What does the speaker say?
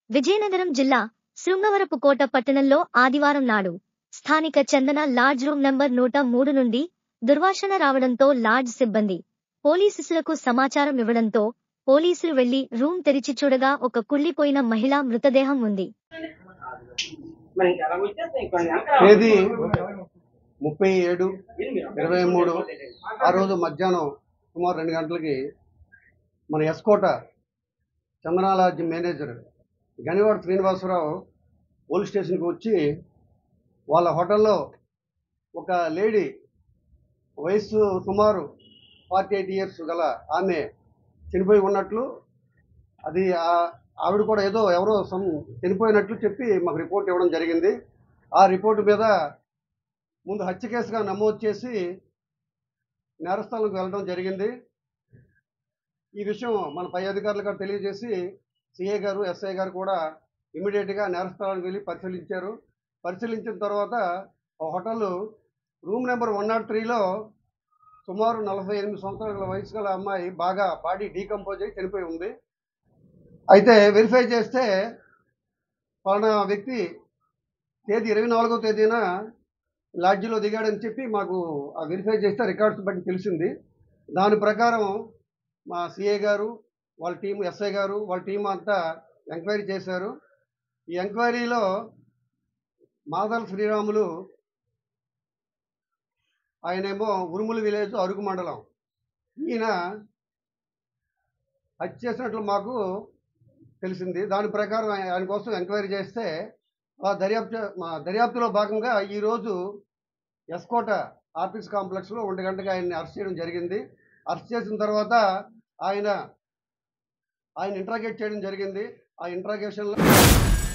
విజయనగరం జిల్లా శృంగవరపుకోట పట్టణంలో ఆదివారం నాడు స్థానిక చందన లాడ్జ్ రూమ్ నంబర్ నూట మూడు నుండి దుర్వాసన రావడంతో లాడ్జ్ సిబ్బంది పోలీసులకు సమాచారం ఇవ్వడంతో పోలీసులు వెళ్లి రూమ్ తెరిచి చూడగా ఒక కుళ్లిపోయిన మహిళా మృతదేహం ఉంది మరి ఇంకా అలా వచ్చేస్తే ఇంకా వెనక తేదీ ముప్పై ఏడు ఇరవై మూడు ఆ రోజు మధ్యాహ్నం సుమారు రెండు గంటలకి మన ఎస్కోట చందనాలాడ్జి మేనేజర్ గనివాడ శ్రీనివాసరావు పోలీస్ స్టేషన్కి వచ్చి వాళ్ళ హోటల్లో ఒక లేడీ వయస్సు సుమారు ఫార్టీ ఎయిట్ ఇయర్స్ గల ఆమె చనిపోయి ఉన్నట్లు అది ఆ- ఆవిడ కూడా ఏదో ఎవరో సమ్ చనిపోయినట్లు చెప్పి మాకు రిపోర్ట్ ఇవ్వడం జరిగింది ఆ రిపోర్ట్ మీద ముందు హత్య కేసుగా నమోదు చేసి నేరస్థానంకు వెళ్ళడం జరిగింది ఈ విషయం మన పై అధికారులకు తెలియజేసి సిఐ గారు ఎస్ఐ గారు కూడా ఇమీడియట్గా నేరస్థలానికి వెళ్ళి పరిశీలించారు పరిశీలించిన తర్వాత ఆ hotel room number one naught త్రీలో సుమారు నలభై ఎనిమిది సంవత్సరాల వయసు గల అమ్మాయి బాగా బాడీ డీకంపోజ్ అయి చనిపోయి ఉంది అయితే వెరిఫై చేస్తే పలానా వ్యక్తి తేదీ ఇరవై నాలుగో తేదీన లాడ్జిలో దిగాడని చెప్పి మాకు ఆ వెరిఫై చేస్తే రికార్డ్స్ బట్టి తెలిసింది దాని ప్రకారం మా సిఐ గారు వాళ్ళ టీం ఎస్ఐ గారు వాళ్ళ టీం అంతా ఎంక్వైరీ చేశారు ఈ ఎంక్వైరీలో మాదల్ శ్రీరాములు ఆయనేమో ఉరుములు విలేజ్ అరుగు మండలం ఈయన హత్య చేసినట్లు మాకు తెలిసింది దాని ప్రకారం ఆయన ఆయన కోసం ఎంక్వైరీ చేస్తే ఆ దర్యాప్తు మా దర్యాప్తులో భాగంగా ఈరోజు ఎస్కోట ఆఫీస్ కాంప్లెక్స్లో ఒంటి గంటగా ఆయన్ని అరెస్ట్ చేయడం జరిగింది అరెస్ట్ చేసిన తర్వాత ఆయన ఆయన ఇంట్రాగేట్ చేయడం జరిగింది ఆ ఇంట్రాగేషన్లో